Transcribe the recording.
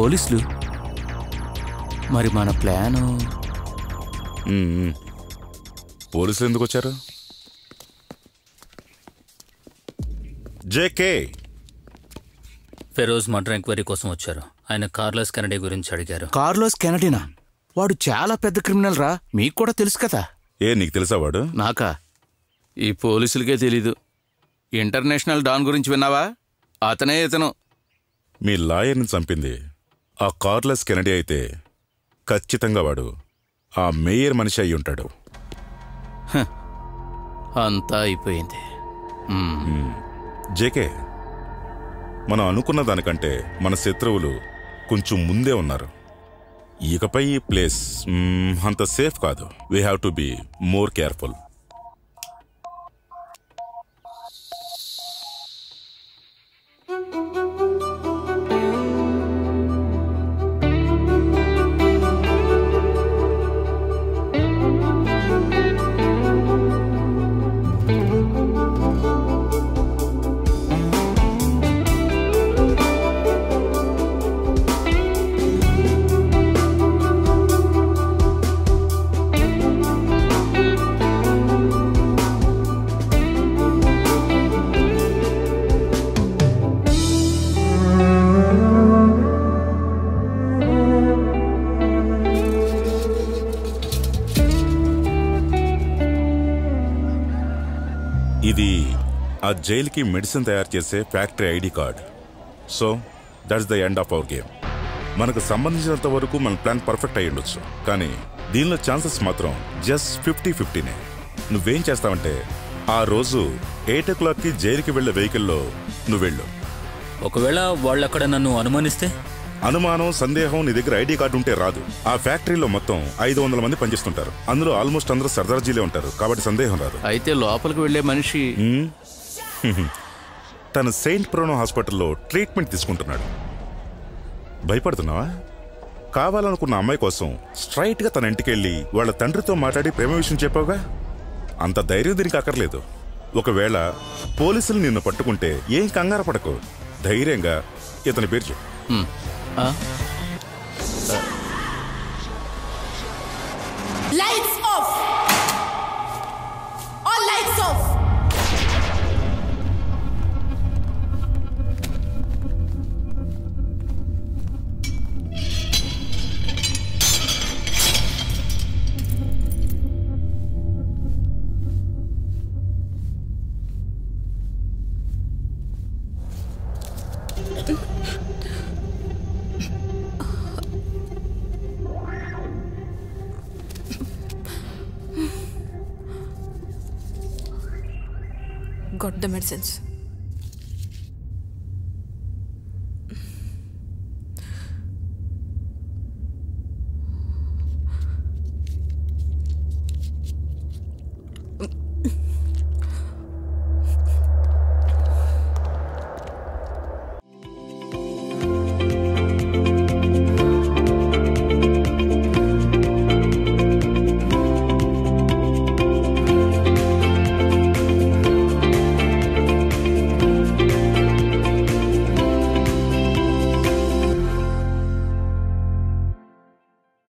పోలీసులు మరి మన ప్లాను ఉమ్, ఉమ్. పోలీసులు ఎందుకు వచ్చారు జేకే ఫెరోజ్ మర్డర్ ఎంక్వైరీ కోసం వచ్చారు ఆయన కార్లస్ కెనడీ గురించి అడిగారు కార్లోస్ కెనడినా వాడు చాలా పెద్ద క్రిమినల్ రా మీకు కూడా తెలుసు కదా ఏ నీకు తెలుసా వాడు నాకా ఈ పోలీసులకే తెలీదు ఇంటర్నేషనల్ డాన్ గురించి విన్నావా అతనే ఇతను మీ లాయర్ని చంపింది ఆ కార్లెస్ కెనడీ అయితే ఖచ్చితంగా వాడు ఆ మేయర్ మనిషి అయి ఉంటాడు అంతా అయిపోయింది మ్మ్. జేకే మనం అనుకున్న దానికంటే మన శత్రువులు కొంచెం ముందే ఉన్నారు ఇకపై ఈ ప్లేస్ మ్మ్, అంత సేఫ్ కాదు we have to be more careful ఇది ఆ జైలుకి మెడిసిన్ తయారు చేసే factory ID card so that's the end of our game మనకు సంబంధించినంత వరకు మన ప్లాన్ పర్ఫెక్ట్ అయి ఉండొచ్చు కానీ దీనిలో ఛాన్సెస్ మాత్రం జస్ట్ ఫిఫ్టీ ఫిఫ్టీనే నువ్వేం చేస్తావంటే ఆ రోజు ఎయిట్ ఓ క్లాక్కి జైలుకి వెళ్లే వెహికల్లో నువ్వు వెళ్ళు ఒకవేళ వాళ్ళు అక్కడ నన్ను అనుమానిస్తే అనుమానం సందేహం నీ దగ్గర ఐడి కార్డు ఉంటే రాదు ఆ ఫ్యాక్టరీలో మొత్తం ఐదు వందల మంది పనిచేస్తుంటారు అందులో ఆల్మోస్ట్ అందరూ సర్దార్జీలే ఉంటారు కాబట్టి సందేహం రాదు అయితే లోపలికి వెళ్లే మనిషి తను సెయింట్ ప్రోనో హాస్పిటల్లో ట్రీట్మెంట్ తీసుకుంటున్నాడు భయపడుతున్నావా కావాలనుకున్న అమ్మాయి కోసం స్ట్రైట్ గా తన ఇంటికి వెళ్ళి వాళ్ళ తండ్రితో మాట్లాడి ప్రేమ విషయం చెప్పావుగా అంత ధైర్యం దీనికి అక్కర్లేదు ఒకవేళ పోలీసులు నిన్ను పట్టుకుంటే ఏం కంగారు పడకు ధైర్యంగా ఇతని పేరు చెప్పు మ్మ్. ఆ? Lights off! All lights off! Got the medicines.